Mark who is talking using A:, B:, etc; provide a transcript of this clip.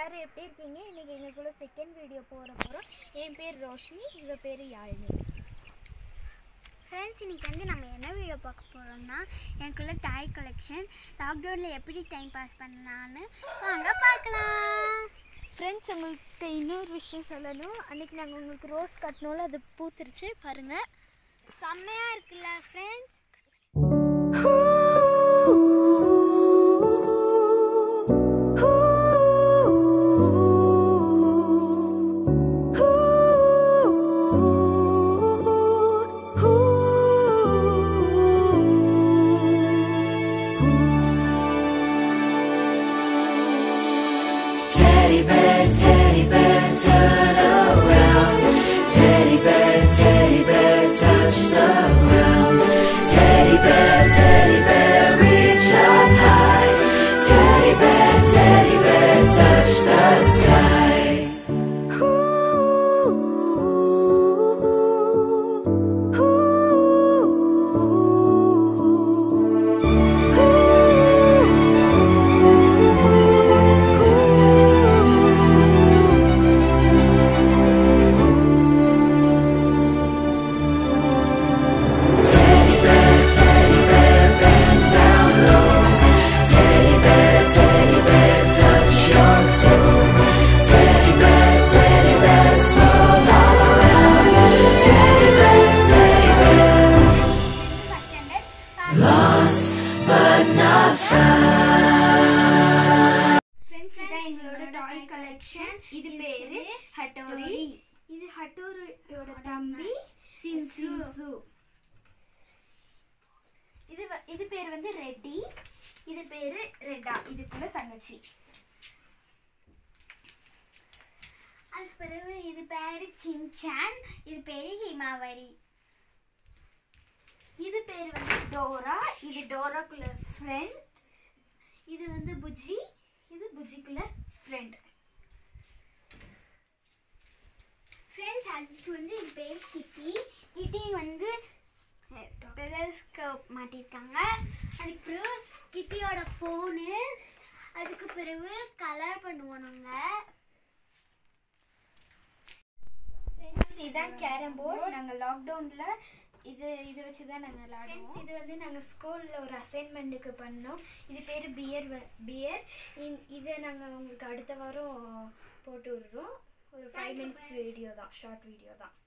A: எல்லாரும் எப்படி இருக்கீங்க இன்னைக்கு எங்களுக்குள்ள செகண்ட் வீடியோ போட போகிறோம் என் பேர் ரோஷினி இவ பேர் யாழினி
B: ஃப்ரெண்ட்ஸ் இன்னைக்கு வந்து நம்ம என்ன வீடியோ பார்க்க போகிறோம்னா எனக்குள்ள டாய் கலெக்ஷன் லாக்டவுனில் எப்படி டைம் பாஸ் பண்ணலான்னு வாங்க பார்க்கலாம்
A: ஃப்ரெண்ட்ஸ் உங்கள்கிட்ட இன்னொரு விஷயம் சொல்லணும் அன்னைக்கு நாங்கள் உங்களுக்கு ரோஸ் கட்டினோல அது பூத்துருச்சு பாருங்கள்
B: செம்மையாக இருக்குல்ல friends
C: Teddy bear, teddy bear, turn around. Teddy bear, teddy bear, touch the ground. Teddy bear, teddy bear, reach up high. Teddy bear, teddy bear, touch the sky. Teddy bear, teddy bear, bend down low. Teddy bear, teddy bear, touch your toe. Teddy bear, teddy bear, smiled all around. Teddy bear, teddy bear, lost but not found.
A: Friends இதான் எங்களோட டாய் collection இது பேரு Hattori இது ஹட்டோரியோட தம்பி சின்சு இது வ- இது பேர் வந்து ரெட்டி இது பேரு ரெட்டா இதுக்குள்ள தங்கச்சி
B: அது பிறகு இது பேர் சின்சான் இது பேர் ஹிமாவரி
A: இது பேர் வந்து டோரா இது டோராக்குள்ள ஃப்ரெண்ட் இது வந்து புஜ்ஜி இது புஜ்ஜிக்குள்ள ஃப்ரெண்ட்
B: ஃப்ரெண்ட்ஸ் அதுக்கு வந்து இது பேர் கிட்டி கிட்டி வந்து டெலஸ்கோப் மாட்டியிருக்காங்க அதுக்கு பிறகு கிட்டியோட ஃபோனு அதுக்கு பிறகு கலர் பண்ணுவோம் நாங்கள்
A: ஃப்ரெண்ட்ஸ் இதான் கேரம் போர்டு நாங்கள் லாக்டவுனில் இது இது வச்சு தான் நாங்கள் விளாடுவோம் இது வந்து நாங்கள் ஸ்கூலில் ஒரு அசைன்மெண்ட்டுக்கு பண்ணோம் இது பேர் பியர் பியர் இதை நாங்கள் உங்களுக்கு அடுத்த வாரம் போட்டு விடுறோம் ஒரு ஃபைவ் மினிட்ஸ் வீடியோ தான் ஷார்ட் வீடியோ தான்